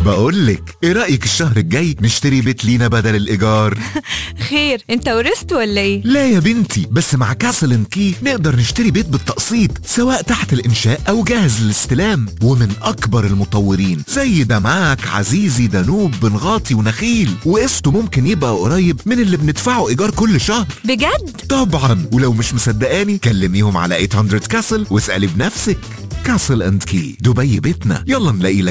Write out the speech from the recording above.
بقولك ايه رأيك الشهر الجاي نشتري بيت لينا بدل الإيجار خير انت ورثت ولا ايه لا يا بنتي بس مع كاسل اند كي نقدر نشتري بيت بالتقسيط سواء تحت الإنشاء أو جاهز للاستلام ومن أكبر المطورين زي دمعك عزيزي دانوب بنغاطي ونخيل وقسطه ممكن يبقى قريب من اللي بندفعه إيجار كل شهر بجد طبعا ولو مش مصدقاني كلميهم على 800 كاسل واسألي بنفسك كاسل اند كي دبي بيتنا يلا نلاقي لك